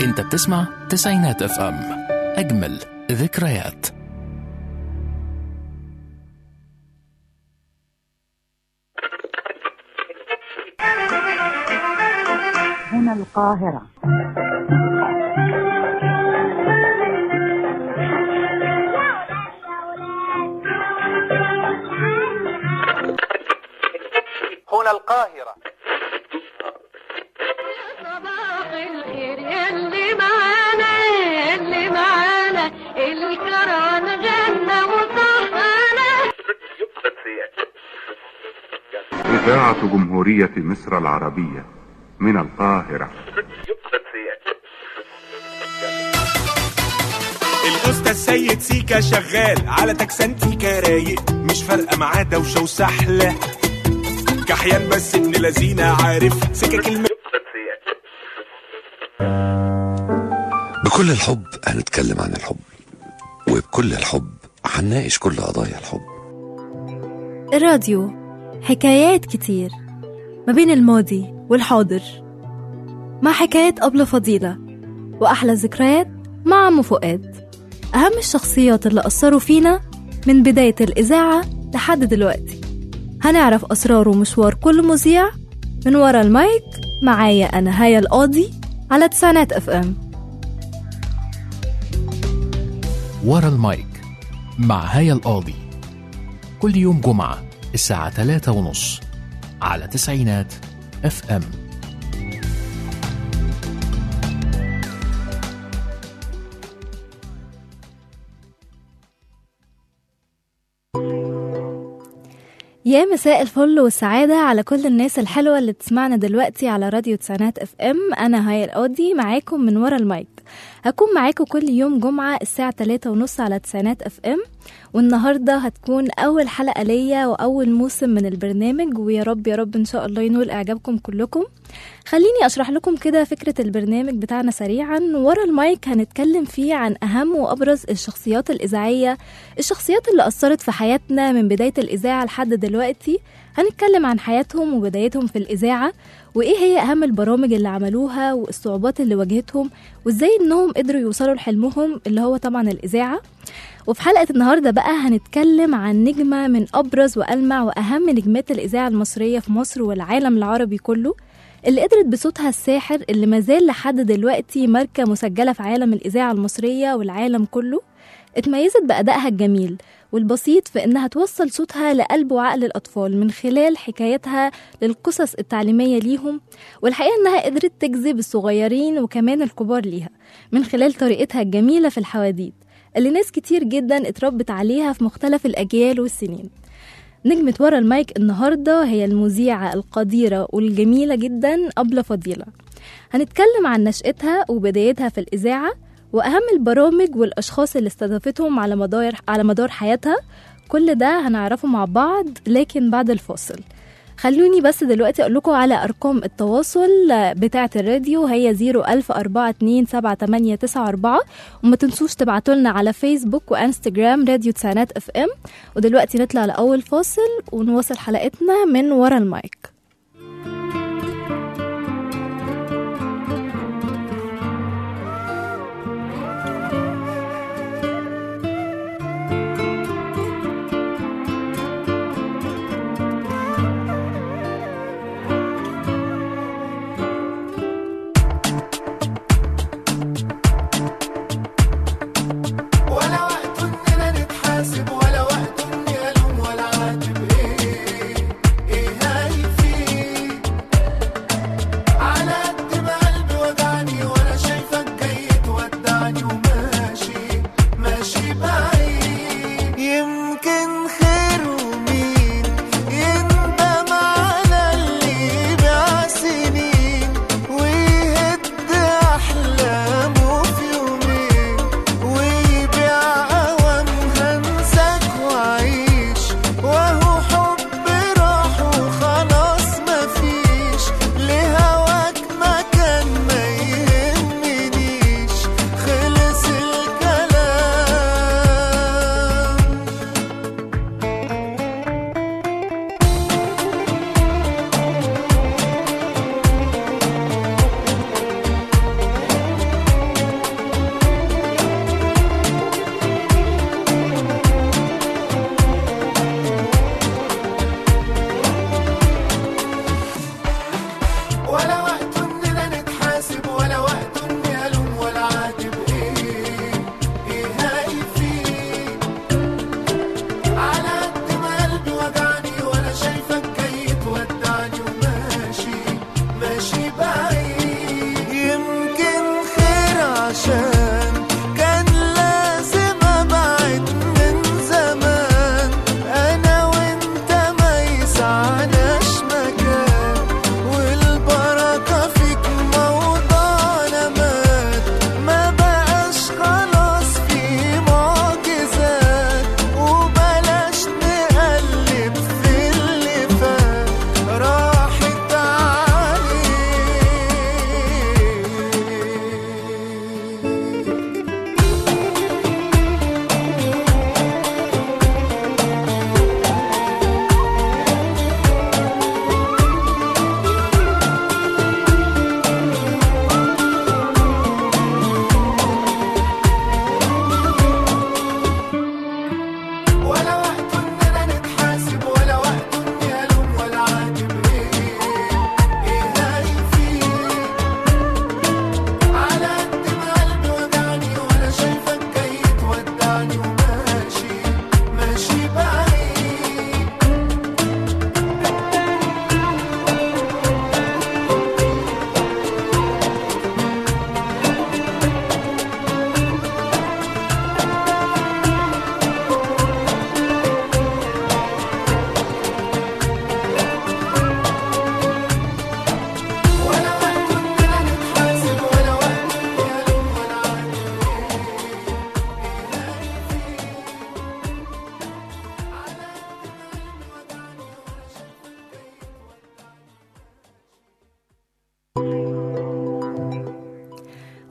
انت بتسمع تسعينات اف ام اجمل ذكريات هنا القاهرة هنا القاهرة صباح الخير يلي معانا يلي معانا الكران غنى وصحانا إذاعة جمهورية مصر العربية من القاهرة الاستاذ سيد سيكا شغال على تكسنتيكا رايق مش فارقه معاه دوشه وسحله كحيان بس ابن لذينه عارف سكك الم... بكل الحب هنتكلم عن الحب وبكل الحب هنناقش كل قضايا الحب الراديو حكايات كتير ما بين الماضي والحاضر مع حكايات أبلة فضيلة وأحلى الذكريات مع عم فؤاد أهم الشخصيات اللي أثروا فينا من بداية الإذاعة لحد دلوقتي هنعرف أسرار ومشوار كل مذيع من ورا المايك معايا أنا هيا القاضي على تسعينات اف ام ورا المايك مع هيا القاضي كل يوم جمعة الساعة 3 ونص على تسعينات اف ام يا مساء الفل والسعادة على كل الناس الحلوة اللي بتسمعنا دلوقتي على راديو تسعينات اف ام أنا هاي القاضي معاكم من ورا المايك هكون معاكم كل يوم جمعة الساعة 3 ونص على تسعينات اف ام والنهاردة هتكون أول حلقة ليا وأول موسم من البرنامج ويا رب يا رب إن شاء الله ينول إعجابكم كلكم خليني أشرح لكم كده فكرة البرنامج بتاعنا سريعا ورا المايك هنتكلم فيه عن أهم وأبرز الشخصيات الإذاعية الشخصيات اللي أثرت في حياتنا من بداية الإذاعة لحد دلوقتي هنتكلم عن حياتهم وبدايتهم في الإذاعة وإيه هي أهم البرامج اللي عملوها والصعوبات اللي واجهتهم وإزاي إنهم قدروا يوصلوا لحلمهم اللي هو طبعا الإذاعة وفي حلقة النهاردة بقى هنتكلم عن نجمة من أبرز وألمع وأهم نجمات الإذاعة المصرية في مصر والعالم العربي كله اللي قدرت بصوتها الساحر اللي مازال لحد دلوقتي ماركة مسجلة في عالم الإذاعة المصرية والعالم كله اتميزت بأدائها الجميل والبسيط في إنها توصل صوتها لقلب وعقل الأطفال من خلال حكايتها للقصص التعليمية ليهم والحقيقة إنها قدرت تجذب الصغيرين وكمان الكبار ليها من خلال طريقتها الجميلة في الحواديت اللي ناس كتير جدا اتربت عليها في مختلف الأجيال والسنين نجمة ورا المايك النهاردة هي المذيعة القديرة والجميلة جدا أبلة فضيلة هنتكلم عن نشأتها وبدايتها في الإذاعة وأهم البرامج والأشخاص اللي استضافتهم على مدار على مدار حياتها كل ده هنعرفه مع بعض لكن بعد الفاصل خلوني بس دلوقتي أقول لكم على أرقام التواصل بتاعة الراديو هي 010427894 وما تنسوش تبعتوا لنا على فيسبوك وانستجرام راديو تسعينات اف ام ودلوقتي نطلع لأول فاصل ونواصل حلقتنا من ورا المايك ولا وقت اننا نتحاسب ولا وقت اني الوم ولا عاتب ايه ايه هايفي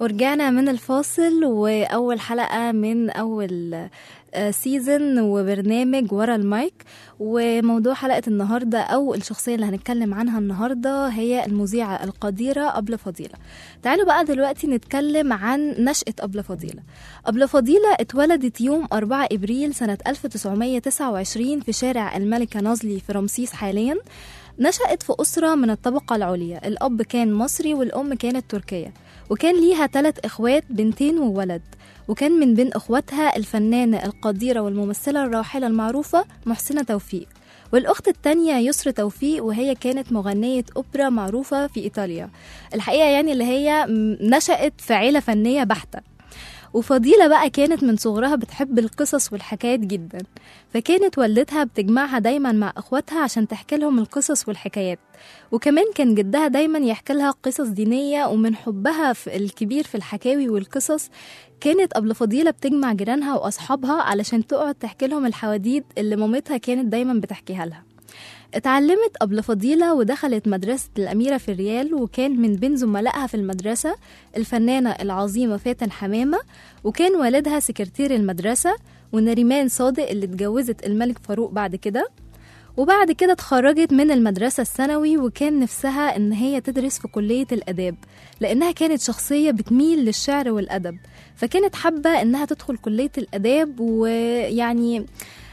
ورجعنا من الفاصل وأول حلقة من أول آه، سيزن وبرنامج ورا المايك وموضوع حلقة النهاردة أو الشخصية اللي هنتكلم عنها النهاردة هي المذيعة القديرة أبلة فضيلة تعالوا بقى دلوقتي نتكلم عن نشأة أبلة فضيلة أبلة فضيلة اتولدت يوم 4 إبريل سنة 1929 في شارع الملكة نازلي في رمسيس حاليا نشأت في أسرة من الطبقة العليا الأب كان مصري والأم كانت تركية وكان ليها ثلاث إخوات بنتين وولد وكان من بين إخواتها الفنانة القديرة والممثلة الراحلة المعروفة محسنة توفيق والأخت التانية يسرى توفيق وهي كانت مغنية أوبرا معروفة في إيطاليا الحقيقة يعني اللي هي م- نشأت في عيلة فنية بحتة وفضيلة بقى كانت من صغرها بتحب القصص والحكايات جدا فكانت والدتها بتجمعها دايما مع اخواتها عشان تحكي لهم القصص والحكايات وكمان كان جدها دايما يحكي لها قصص دينية ومن حبها في الكبير في الحكاوي والقصص كانت قبل فضيلة بتجمع جيرانها وأصحابها علشان تقعد تحكي لهم الحواديت اللي مامتها كانت دايما بتحكيها لها اتعلمت قبل فضيلة ودخلت مدرسة الأميرة في الريال وكان من بين زملائها في المدرسة الفنانة العظيمة فاتن حمامة وكان والدها سكرتير المدرسة ونريمان صادق اللي اتجوزت الملك فاروق بعد كده وبعد كده اتخرجت من المدرسة الثانوي وكان نفسها إن هي تدرس في كلية الآداب لأنها كانت شخصية بتميل للشعر والأدب فكانت حابة إنها تدخل كلية الآداب ويعني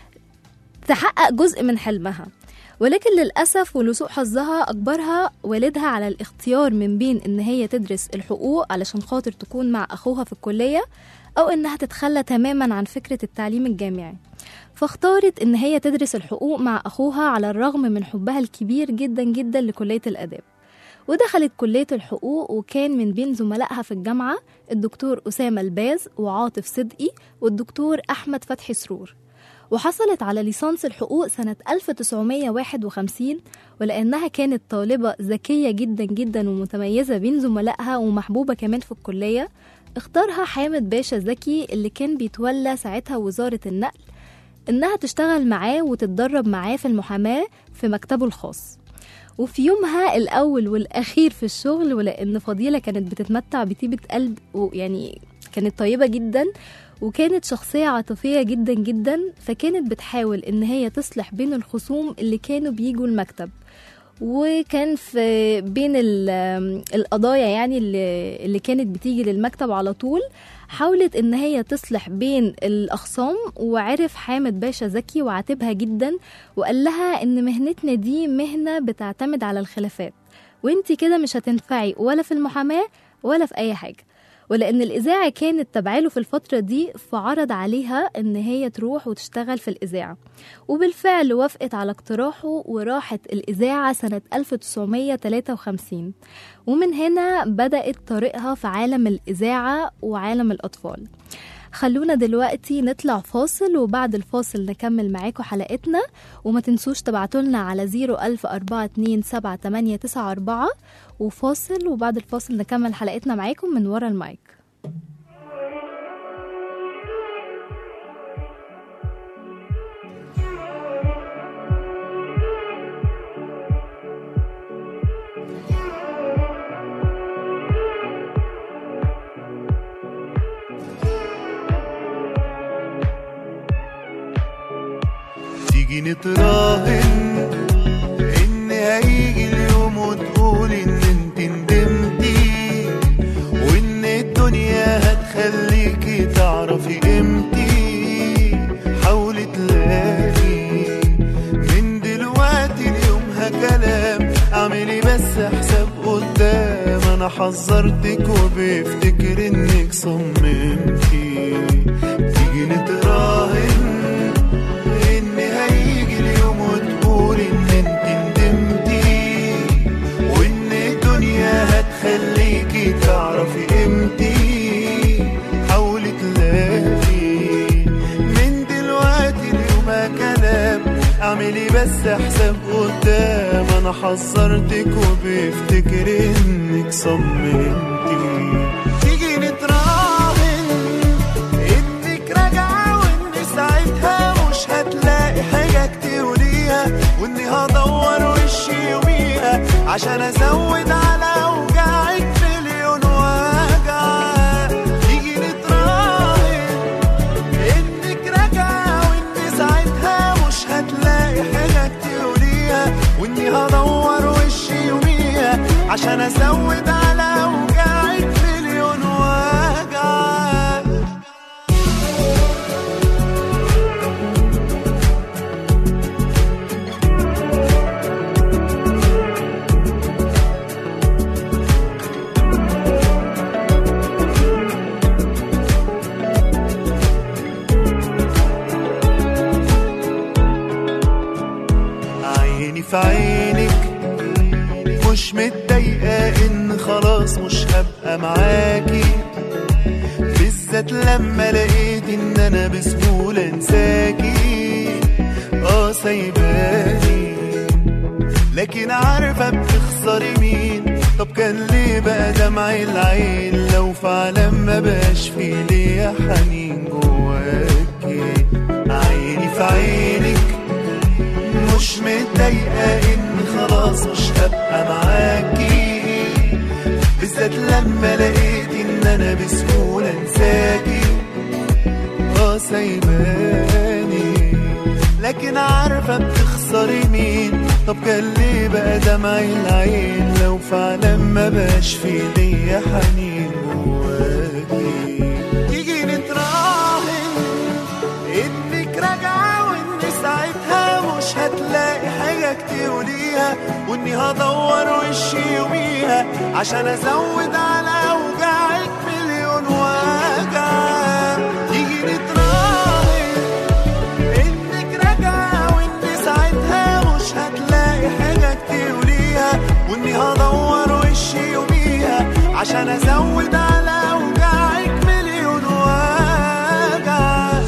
تحقق جزء من حلمها ولكن للأسف ولسوء حظها أجبرها والدها على الاختيار من بين إن هي تدرس الحقوق علشان خاطر تكون مع أخوها في الكلية أو إنها تتخلى تماما عن فكرة التعليم الجامعي فاختارت إن هي تدرس الحقوق مع أخوها على الرغم من حبها الكبير جدا جدا لكلية الآداب ودخلت كلية الحقوق وكان من بين زملائها في الجامعة الدكتور أسامة الباز وعاطف صدقي والدكتور أحمد فتحي سرور وحصلت على ليسانس الحقوق سنة 1951 ولأنها كانت طالبة ذكية جدا جدا ومتميزة بين زملائها ومحبوبة كمان في الكلية اختارها حامد باشا زكي اللي كان بيتولى ساعتها وزارة النقل إنها تشتغل معاه وتتدرب معاه في المحاماة في مكتبه الخاص وفي يومها الأول والأخير في الشغل ولأن فضيلة كانت بتتمتع بطيبة قلب ويعني كانت طيبة جدا وكانت شخصية عاطفية جدا جدا فكانت بتحاول إن هي تصلح بين الخصوم اللي كانوا بيجوا المكتب وكان في بين ال- القضايا يعني اللي, اللي كانت بتيجي للمكتب على طول حاولت ان هي تصلح بين الاخصام وعرف حامد باشا زكي وعاتبها جدا وقال لها ان مهنتنا دي مهنه بتعتمد على الخلافات وانتي كده مش هتنفعي ولا في المحاماه ولا في اي حاجه ولان الاذاعه كانت تابعاله في الفتره دي فعرض عليها ان هي تروح وتشتغل في الاذاعه وبالفعل وافقت على اقتراحه وراحت الاذاعه سنه 1953 ومن هنا بدات طريقها في عالم الاذاعه وعالم الاطفال خلونا دلوقتي نطلع فاصل وبعد الفاصل نكمل معاكم حلقتنا وما تنسوش تبعتولنا على 010427894 وفاصل وبعد الفاصل نكمل حلقتنا معاكم من ورا المايك تيجي نتراهن ان هيجي اليوم وتقول ان انت ندمتي وان الدنيا هتخليكي تعرفي قيمتي حاولي تلاقي من دلوقتي ليومها كلام اعملي بس حساب قدام انا حذرتك وبفتكر انك صممتي تيجي نتراهن ان هيجي اليوم وتقول ان انت ندمتي وان الدنيا هتخليكي تعرفي قيمتي حاولي تلاقي من دلوقتي اليوم كلام اعملي بس حساب قدام انا حذرتك وبفتكر انك صممتي تيجي نتراهن انك راجعه وان ساعتها مش هتلاقي حاجه تقوليها واني هدور وشي يوميها عشان ازود على اوجاعك مليون وجع عشان ازود على اوجاعك مليون وجع عيني في عينك مش متضايقة ان خلاص مش هبقى معاكي بالذات لما لقيت ان انا بسهولة انساكي اه سايباني لكن عارفة بتخسري مين طب كان ليه بقى دمع العين لو فعلا ما بقاش في ليا حنين جواكي عيني في عينك مش متضايقة إن خلاص مش هبقى معاكي بالذات لما لقيت إن أنا بسهولة أنساكي اه سايباني لكن عارفة بتخسري مين طب كان ليه بقى دمع العين لو فعلا ما بقاش في ليا حنين جواكي تيجي نتراهن انك راجعة وان ساعتها مش هتلاقي حاجة تقوليها واني هدور وشي يوميها عشان ازود على اوجاعك مليون وجع تيجي نتراهن انك راجعة وان ساعتها مش هتلاقي حاجة تقوليها واني هدور وشي يوميها عشان ازود على اوجاعك مليون وجع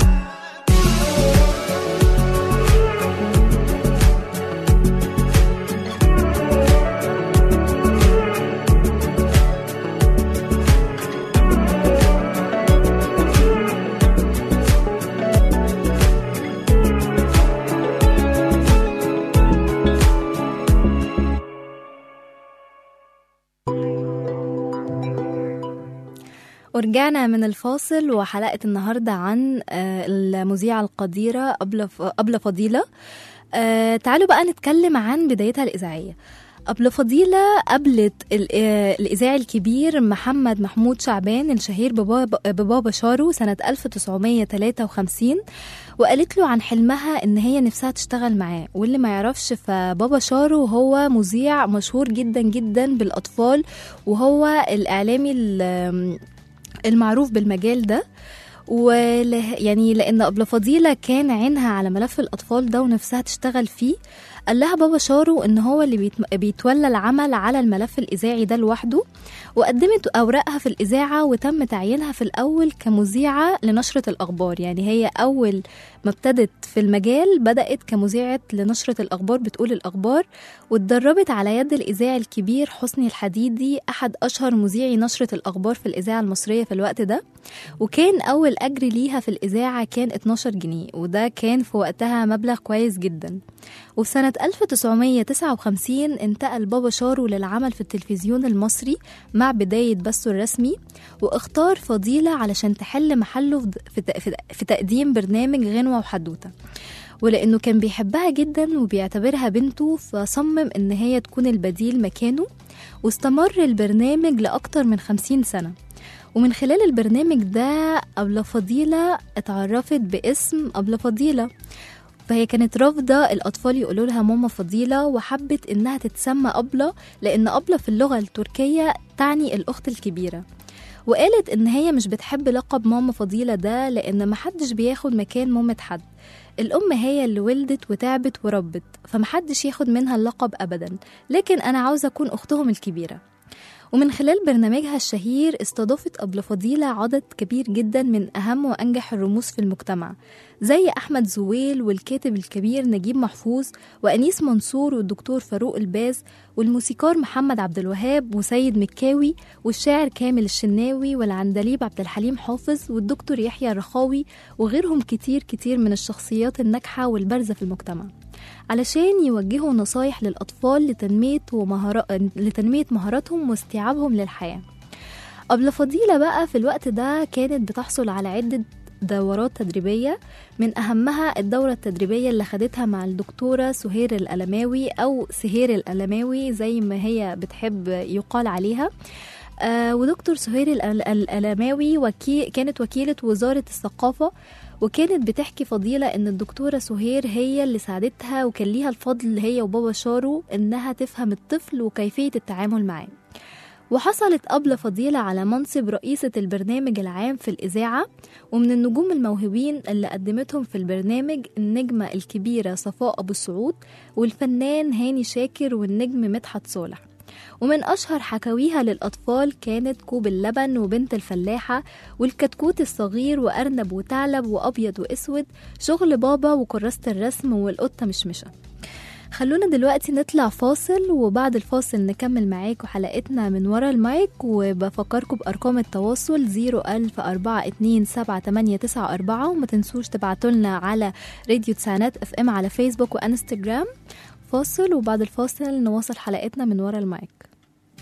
ورجعنا من الفاصل وحلقة النهاردة عن آه، المذيعة القديرة أبلة ف- أبلة فضيلة آه، تعالوا بقى نتكلم عن بدايتها الإذاعية أبلة فضيلة قابلت ال- آه، الإذاعي الكبير محمد محمود شعبان الشهير ببابا, ببابا شارو سنة 1953 وقالت له عن حلمها إن هي نفسها تشتغل معاه واللي ما يعرفش فبابا شارو هو مذيع مشهور جدا جدا بالأطفال وهو الإعلامي ال- المعروف بالمجال ده وله يعني لان ابله فضيله كان عينها على ملف الاطفال ده ونفسها تشتغل فيه قال لها بابا شارو ان هو اللي بيت- بيتولى العمل على الملف الاذاعي ده لوحده وقدمت اوراقها في الاذاعه وتم تعيينها في الاول كمذيعه لنشره الاخبار يعني هي اول ما ابتدت في المجال بدات كمذيعه لنشره الاخبار بتقول الاخبار واتدربت على يد الاذاعي الكبير حسني الحديدي احد اشهر مذيعي نشره الاخبار في الاذاعه المصريه في الوقت ده وكان اول اجر ليها في الاذاعه كان 12 جنيه وده كان في وقتها مبلغ كويس جدا وفي سنة 1959 انتقل بابا شارو للعمل في التلفزيون المصري مع بداية بثه الرسمي واختار فضيلة علشان تحل محله في- في ت- في- في تقديم برنامج غنوة وحدوتة ولأنه كان بيحبها جدا وبيعتبرها بنته فصمم إن هي تكون البديل مكانه واستمر البرنامج لأكتر من خمسين سنة ومن خلال البرنامج ده أبلة فضيلة اتعرفت باسم أبلة فضيلة فهي كانت رافضة الأطفال يقولوا لها ماما فضيلة وحبت إنها تتسمى أبلة لأن أبلة في اللغة التركية تعني الأخت الكبيرة وقالت إن هي مش بتحب لقب ماما فضيلة ده لأن محدش بياخد مكان مامة حد الأم هي اللي ولدت وتعبت وربت فمحدش ياخد منها اللقب أبدا لكن أنا عاوزة أكون أختهم الكبيرة ومن خلال برنامجها الشهير استضافت أبلة فضيلة عدد كبير جدا من أهم وأنجح الرموز في المجتمع زي أحمد زويل والكاتب الكبير نجيب محفوظ وأنيس منصور والدكتور فاروق الباز والموسيقار محمد عبد الوهاب وسيد مكاوي والشاعر كامل الشناوي والعندليب عبد الحليم حافظ والدكتور يحيى الرخاوي وغيرهم كتير كتير من الشخصيات الناجحة والبارزة في المجتمع علشان يوجهوا نصايح للأطفال لتنمية, ومهارا... لتنمية مهاراتهم واستيعابهم للحياة أبلة فضيلة بقى في الوقت ده كانت بتحصل على عدة دورات تدريبية من أهمها الدورة التدريبية اللي خدتها مع الدكتورة سهير الألماوي أو سهير الألماوي زي ما هي بتحب يقال عليها آه ودكتور سهير الأل- الألماوي وكي كانت وكيلة وزارة الثقافة وكانت بتحكي فضيلة إن الدكتورة سهير هي اللي ساعدتها وكان ليها الفضل هي وبابا شارو إنها تفهم الطفل وكيفية التعامل معاه وحصلت أبلة فضيلة على منصب رئيسة البرنامج العام في الإذاعة ومن النجوم الموهوبين اللي قدمتهم في البرنامج النجمة الكبيرة صفاء أبو السعود والفنان هاني شاكر والنجم مدحت صالح ومن أشهر حكاويها للأطفال كانت كوب اللبن وبنت الفلاحة والكتكوت الصغير وأرنب وثعلب وأبيض وأسود شغل بابا وكراسة الرسم والقطة مشمشة خلونا دلوقتي نطلع فاصل وبعد الفاصل نكمل معاكم حلقتنا من ورا المايك وبفكركم بأرقام التواصل 010427894 وما تنسوش تبعتولنا على راديو تسعينات اف ام على فيسبوك وانستجرام فاصل وبعد الفاصل نواصل حلقتنا من ورا المايك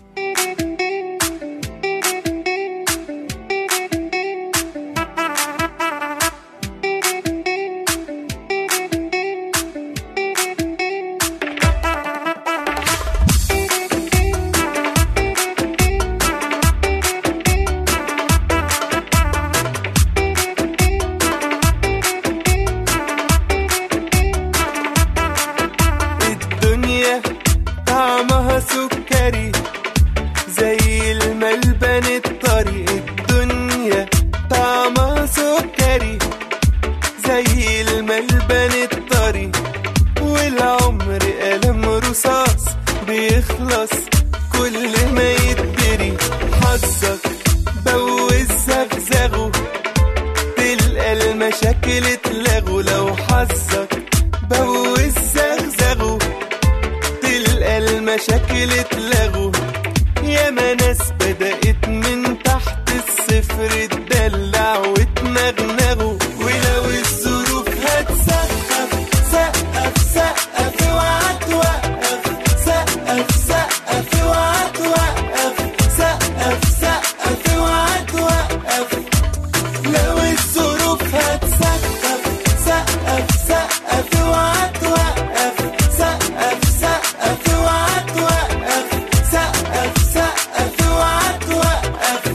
الدنيا طعمها سكري زي الملبن الطري الدنيا طعمها سكري زي الملبن الطري والعمر قلم رصاص بيخلص كل ما يتدري حظك بوز زغزغه تلقى المشاكل اتلغوا لو حظك بوز زغزغه تلقى المشاكل اتلغوا ياما ناس بدأت من تحت الصفر تدلع وتنغنغوا ولو الظروف هتسقف سقف سقف اوعى توقف سقف سقف اوعى توقف سقف سقف اوعى توقف لو الظروف هتسقف سقف سقف اوعى توقف سقف سقف اوعى توقف سقف سقف اوعى توقف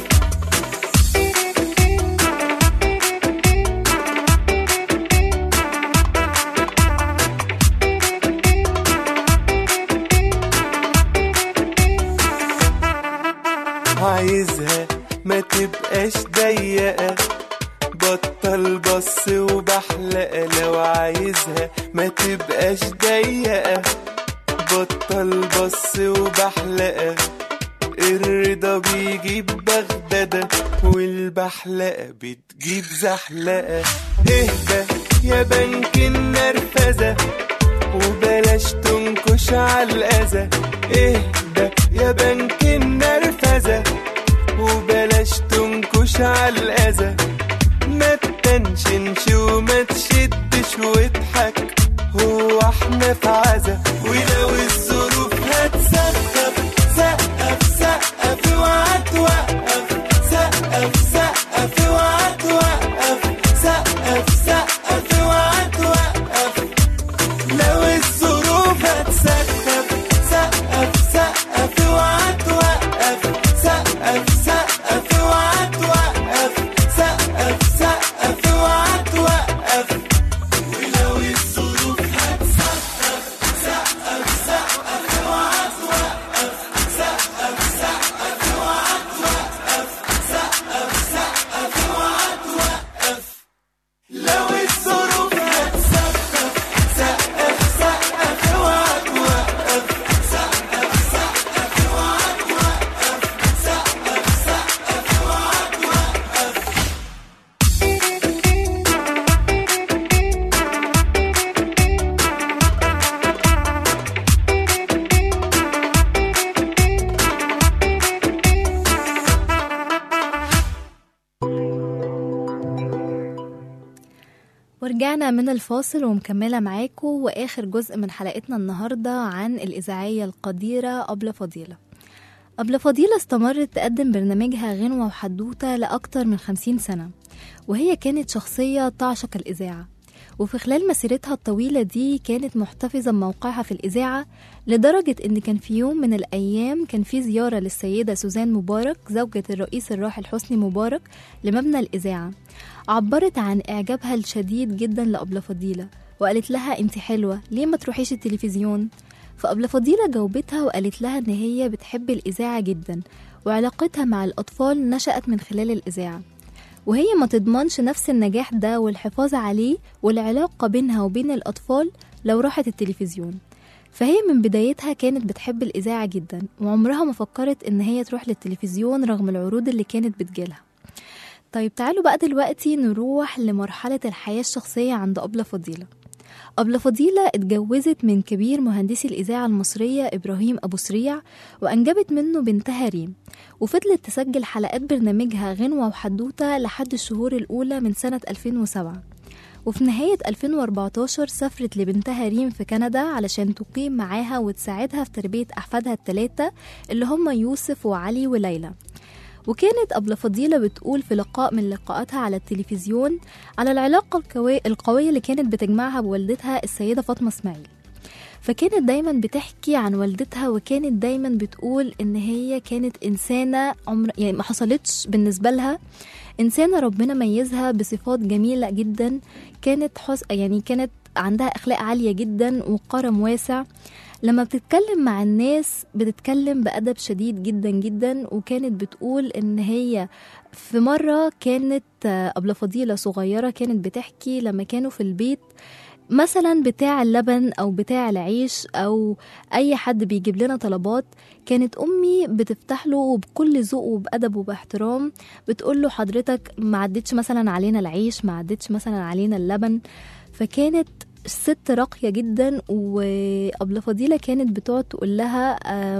عايزها ما تبقاش ضيقة بطل بص وبحلقة لو عايزها ما تبقاش ضيقة بطل بص وبحلقة الرضا بيجيب بغدادة والبحلقة بتجيب زحلقة اهدى يا بنك النرفزة وبلاش تنكش على الأذى اهدى يا بنك النرفزة وبلاش تنكش على الأذى ما تتنشنش وما تشدش واضحك هو احنا في عزا ولو الظروف هتسقف سقف سقف اوعى توقف سقف سقف اوعى توقف سقف سقف اوعى توقف لو الظروف هتسقف سقف سقف اوعى توقف سقف سقف اوعى توقف سقف سقف اوعى توقف ولو الظروف هتسقف سقف سقف اوعى توقف سقف سقف اوعى توقف سقف سقف اوعى توقف لو الظروف هتسقف سقف سقف اوعى توقف سقف سقف اوعى توقف سقف سقف اوعى توقف ورجعنا من الفاصل ومكملة معاكم وآخر جزء من حلقتنا النهاردة عن الإذاعية القديرة أبلة فضيلة أبلة فضيلة استمرت تقدم برنامجها غنوة وحدوتة لأكتر من خمسين سنة وهي كانت شخصية تعشق الإذاعة وفي خلال مسيرتها الطويلة دي كانت محتفظة بموقعها في الإذاعة لدرجة إن كان في يوم من الأيام كان في زيارة للسيدة سوزان مبارك زوجة الرئيس الراحل حسني مبارك لمبنى الإذاعة عبرت عن إعجابها الشديد جدا لأبلة فضيلة وقالت لها أنت حلوة ليه ما تروحيش التلفزيون فأبلة فضيلة جاوبتها وقالت لها إن هي بتحب الإذاعة جدا وعلاقتها مع الأطفال نشأت من خلال الإذاعة وهي ما تضمنش نفس النجاح ده والحفاظ عليه والعلاقة بينها وبين الأطفال لو راحت التلفزيون فهي من بدايتها كانت بتحب الإذاعة جدا وعمرها ما فكرت إن هي تروح للتلفزيون رغم العروض اللي كانت بتجيلها طيب تعالوا بقى دلوقتي نروح لمرحلة الحياة الشخصية عند أبلة فضيلة أبلة فضيلة اتجوزت من كبير مهندسي الإذاعة المصرية إبراهيم أبو سريع وأنجبت منه بنتها ريم وفضلت تسجل حلقات برنامجها غنوة وحدوتة لحد الشهور الأولى من سنة 2007 وفي نهاية 2014 سافرت لبنتها ريم في كندا علشان تقيم معاها وتساعدها في تربية أحفادها الثلاثة اللي هم يوسف وعلي وليلى وكانت أبلة فضيلة بتقول في لقاء من لقاءاتها على التلفزيون على العلاقة القوية, القوية اللي كانت بتجمعها بوالدتها السيدة فاطمة اسماعيل فكانت دايما بتحكي عن والدتها وكانت دايما بتقول ان هي كانت انسانه عمر يعني ما حصلتش بالنسبه لها انسانه ربنا ميزها بصفات جميله جدا كانت حس يعني كانت عندها اخلاق عاليه جدا وكرم واسع لما بتتكلم مع الناس بتتكلم بأدب شديد جدا جدا وكانت بتقول إن هي في مرة كانت أبلة فضيلة صغيرة كانت بتحكي لما كانوا في البيت مثلا بتاع اللبن او بتاع العيش او اي حد بيجيب لنا طلبات كانت امي بتفتح له بكل ذوق وبادب وباحترام بتقول له حضرتك ما عدتش مثلا علينا العيش ما عدتش مثلا علينا اللبن فكانت ست راقيه جدا وابله فضيله كانت بتقعد تقول لها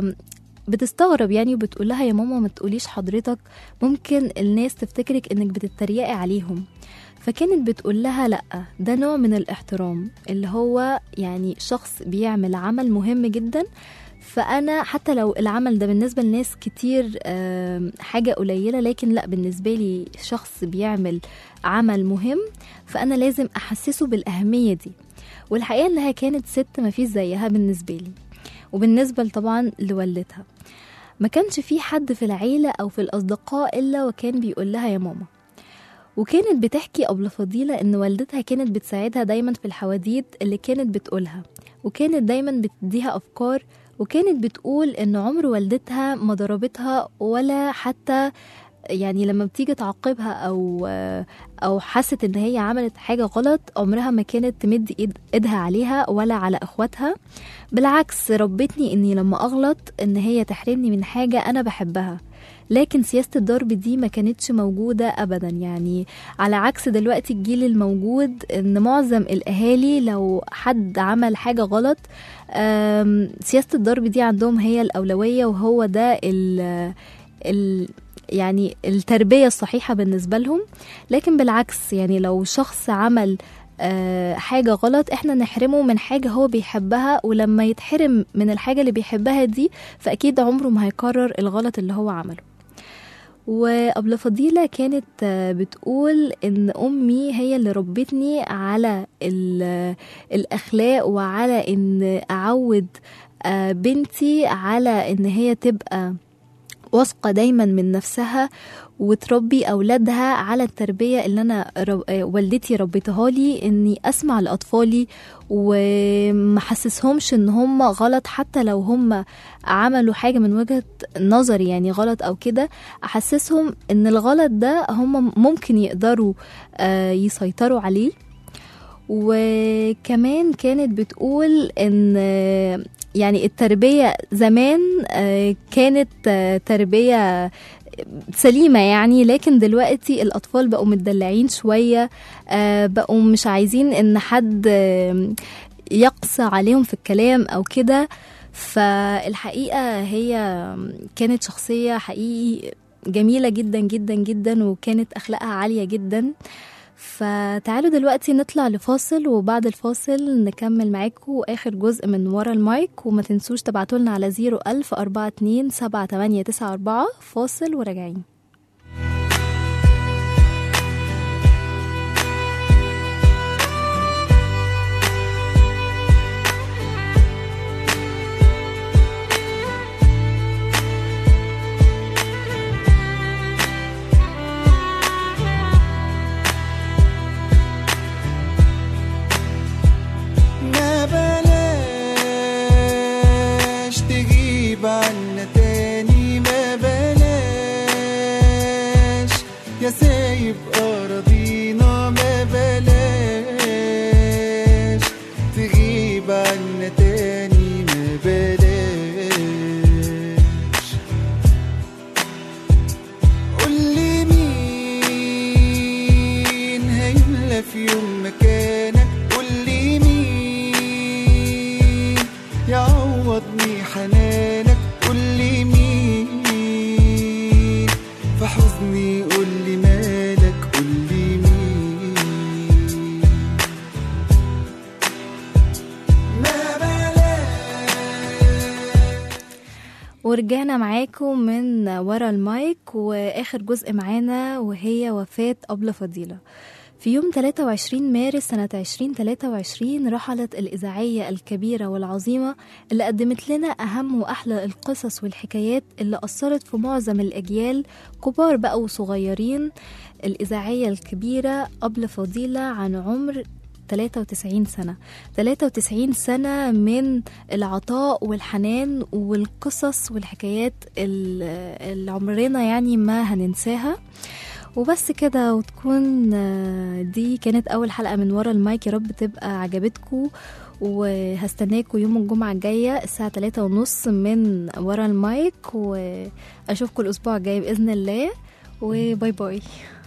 بتستغرب يعني وبتقول لها يا ماما ما تقوليش حضرتك ممكن الناس تفتكرك انك بتتريقي عليهم فكانت بتقول لها لا ده نوع من الاحترام اللي هو يعني شخص بيعمل عمل مهم جدا فانا حتى لو العمل ده بالنسبه لناس كتير حاجه قليله لكن لا بالنسبه لي شخص بيعمل عمل مهم فانا لازم احسسه بالاهميه دي والحقيقه انها كانت ست ما فيش زيها بالنسبه لي وبالنسبه طبعا لوالدتها ما كانش في حد في العيله او في الاصدقاء الا وكان بيقول لها يا ماما وكانت بتحكي أبلة فضيلة إن والدتها كانت بتساعدها دايما في الحواديت اللي كانت بتقولها وكانت دايما بتديها أفكار وكانت بتقول إن عمر والدتها ما ضربتها ولا حتى يعني لما بتيجي تعاقبها او او حست ان هي عملت حاجه غلط عمرها ما كانت تمد إيد ايدها عليها ولا على اخواتها بالعكس ربتني اني لما اغلط ان هي تحرمني من حاجه انا بحبها لكن سياسة الضرب دي ما كانتش موجودة أبدا يعني على عكس دلوقتي الجيل الموجود إن معظم الأهالي لو حد عمل حاجة غلط سياسة الضرب دي عندهم هي الأولوية وهو ده ال ال يعني التربية الصحيحة بالنسبة لهم لكن بالعكس يعني لو شخص عمل أه حاجة غلط احنا نحرمه من حاجة هو بيحبها ولما يتحرم من الحاجة اللي بيحبها دي فأكيد عمره ما هيكرر الغلط اللي هو عمله وأبلة فضيلة كانت بتقول إن أمي هي اللي ربتني على الأخلاق وعلى إن أعود بنتي على إن هي تبقى واثقة دايما من نفسها وتربي أولادها على التربية اللي أنا رب... والدتي ربيتها لي إني أسمع لأطفالي وما حسسهمش إن هم غلط حتى لو هم عملوا حاجة من وجهة نظري يعني غلط أو كده أحسسهم إن الغلط ده هم ممكن يقدروا يسيطروا عليه وكمان كانت بتقول ان يعني التربية زمان كانت تربية سليمة يعني لكن دلوقتي الأطفال بقوا متدلعين شوية بقوا مش عايزين إن حد يقسى عليهم في الكلام أو كده فالحقيقة هي كانت شخصية حقيقي جميلة جدا جدا جدا وكانت أخلاقها عالية جدا فتعالوا دلوقتي نطلع لفاصل وبعد الفاصل نكمل معاكم آخر جزء من ورا المايك وما تنسوش تبعتولنا على زيرو ألف أربعة اتنين سبعة تمانية تسعة أربعة فاصل وراجعين يا سايب أراضينا ما بلاش تغيب عنا تاني ما بلاش قولي مين هيملى في يوم مكانك قولي مين يعوضني حنانك قولي مين في حزني قولي مالك قولي مين ما بلاش ورجعنا معاكم من ورا المايك واخر جزء معانا وهي وفاة أبلة فضيلة في يوم 23 مارس سنة 2023 رحلت الإذاعية الكبيرة والعظيمة اللي قدمت لنا أهم وأحلى القصص والحكايات اللي أثرت في معظم الأجيال كبار بقى وصغيرين الإذاعية الكبيرة أبلة فضيلة عن عمر 93 سنة 93 سنة من العطاء والحنان والقصص والحكايات ال- اللي عمرنا يعني ما هننساها وبس كده وتكون آه، دي كانت أول حلقة من ورا المايك يا رب تبقى عجبتكم وهستناكم يوم الجمعة الجاية الساعة تلاتة ونص من ورا المايك وأشوفكم الأسبوع الجاي بإذن الله وباي باي